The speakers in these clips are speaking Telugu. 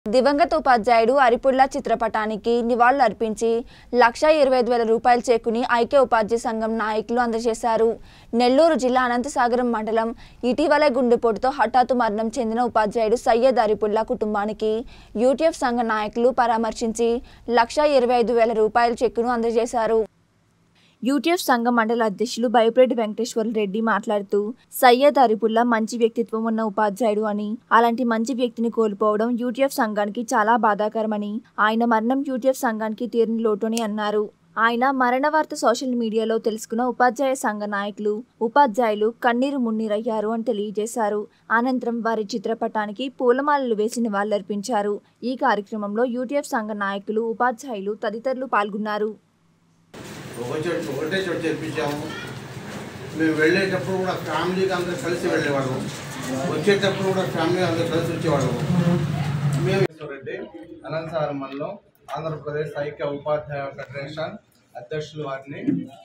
దివంగత ఉపాధ్యాయుడు అరిపుళ్ళ చిత్రపటానికి నివాళులు అర్పించి లక్ష ఇరవై ఐదు వేల రూపాయల చెక్కుని ఐక్య ఉపాధ్యాయ సంఘం నాయకులు అందజేశారు నెల్లూరు జిల్లా అనంతసాగరం మండలం ఇటీవలే గుండెపోటుతో హఠాత్తు మరణం చెందిన ఉపాధ్యాయుడు సయ్యద్ అరిపుళ్ళ కుటుంబానికి యూటీఎఫ్ సంఘ నాయకులు పరామర్శించి లక్ష ఇరవై ఐదు వేల రూపాయల చెక్కును అందజేశారు యూటీఎఫ్ సంఘ మండల అధ్యక్షులు బైపరెడ్డి వెంకటేశ్వర రెడ్డి మాట్లాడుతూ సయ్యద్ అరిపుల్లా మంచి వ్యక్తిత్వం ఉన్న ఉపాధ్యాయుడు అని అలాంటి మంచి వ్యక్తిని కోల్పోవడం యూటీఎఫ్ సంఘానికి చాలా బాధాకరమని ఆయన మరణం యూటీఎఫ్ సంఘానికి తీరని లోటు అని అన్నారు ఆయన మరణ వార్త సోషల్ మీడియాలో తెలుసుకున్న ఉపాధ్యాయ సంఘ నాయకులు ఉపాధ్యాయులు కన్నీరు మున్నీరయ్యారు అని తెలియజేశారు అనంతరం వారి చిత్రపటానికి పూలమాలలు వేసి నివాళులర్పించారు ఈ కార్యక్రమంలో యూటీఎఫ్ సంఘ నాయకులు ఉపాధ్యాయులు తదితరులు పాల్గొన్నారు ఒక చోటు ఒకటే చోటు చేర్పించాము మేము వెళ్ళేటప్పుడు కూడా ఫ్యామిలీకి అందరూ కలిసి వెళ్ళేవాళ్ళం వచ్చేటప్పుడు కూడా ఫ్యామిలీ అందరూ కలిసి వచ్చేవాళ్ళము మేము రెడ్డి అనంతసారం మండలం ఆంధ్రప్రదేశ్ ఐక్య ఉపాధ్యాయ ఫెడరేషన్ అధ్యక్షులు వారిని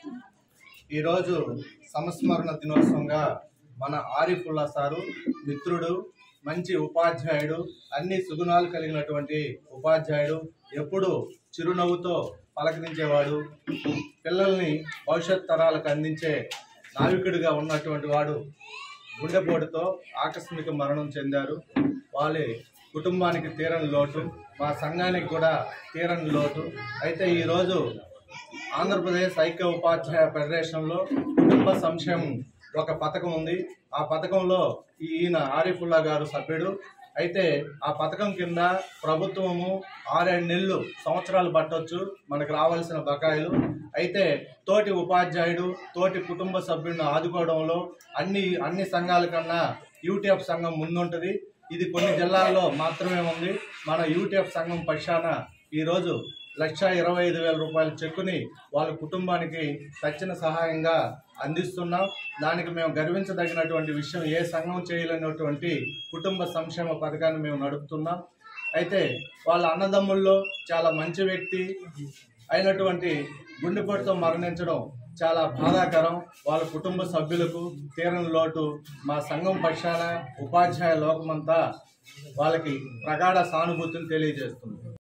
ఈరోజు సంస్మరణ దినోత్సవంగా మన ఆరిఫుల్లా సారు మిత్రుడు మంచి ఉపాధ్యాయుడు అన్ని సుగుణాలు కలిగినటువంటి ఉపాధ్యాయుడు ఎప్పుడు చిరునవ్వుతో పలకరించేవాడు పిల్లల్ని భవిష్యత్ తరాలకు అందించే నావికుడిగా ఉన్నటువంటి వాడు గుండెపోటుతో ఆకస్మిక మరణం చెందారు వాళ్ళ కుటుంబానికి తీరని లోటు మా సంఘానికి కూడా తీరని లోటు అయితే ఈరోజు ఆంధ్రప్రదేశ్ ఐక్య ఉపాధ్యాయ ఫెడరేషన్లో కుటుంబ సంక్షేమం ఒక పథకం ఉంది ఆ పథకంలో ఈయన ఆరిఫుల్లా గారు సభ్యుడు అయితే ఆ పథకం కింద ప్రభుత్వము ఆరేడు నెలలు సంవత్సరాలు పట్టొచ్చు మనకు రావాల్సిన బకాయిలు అయితే తోటి ఉపాధ్యాయుడు తోటి కుటుంబ సభ్యుడిని ఆదుకోవడంలో అన్ని అన్ని సంఘాల కన్నా యూటీఎఫ్ సంఘం ముందుంటుంది ఇది కొన్ని జిల్లాల్లో మాత్రమే ఉంది మన యూటీఎఫ్ సంఘం పక్షాన ఈరోజు లక్ష ఇరవై ఐదు వేల రూపాయల చెక్కుని వాళ్ళ కుటుంబానికి తక్షణ సహాయంగా అందిస్తున్నాం దానికి మేము గర్వించదగినటువంటి విషయం ఏ సంఘం చేయలేనటువంటి కుటుంబ సంక్షేమ పథకాన్ని మేము నడుపుతున్నాం అయితే వాళ్ళ అన్నదమ్ముల్లో చాలా మంచి వ్యక్తి అయినటువంటి గుండెపోటుతో మరణించడం చాలా బాధాకరం వాళ్ళ కుటుంబ సభ్యులకు తీరని లోటు మా సంఘం పక్షాన ఉపాధ్యాయ లోకమంతా వాళ్ళకి ప్రగాఢ సానుభూతిని తెలియజేస్తుంది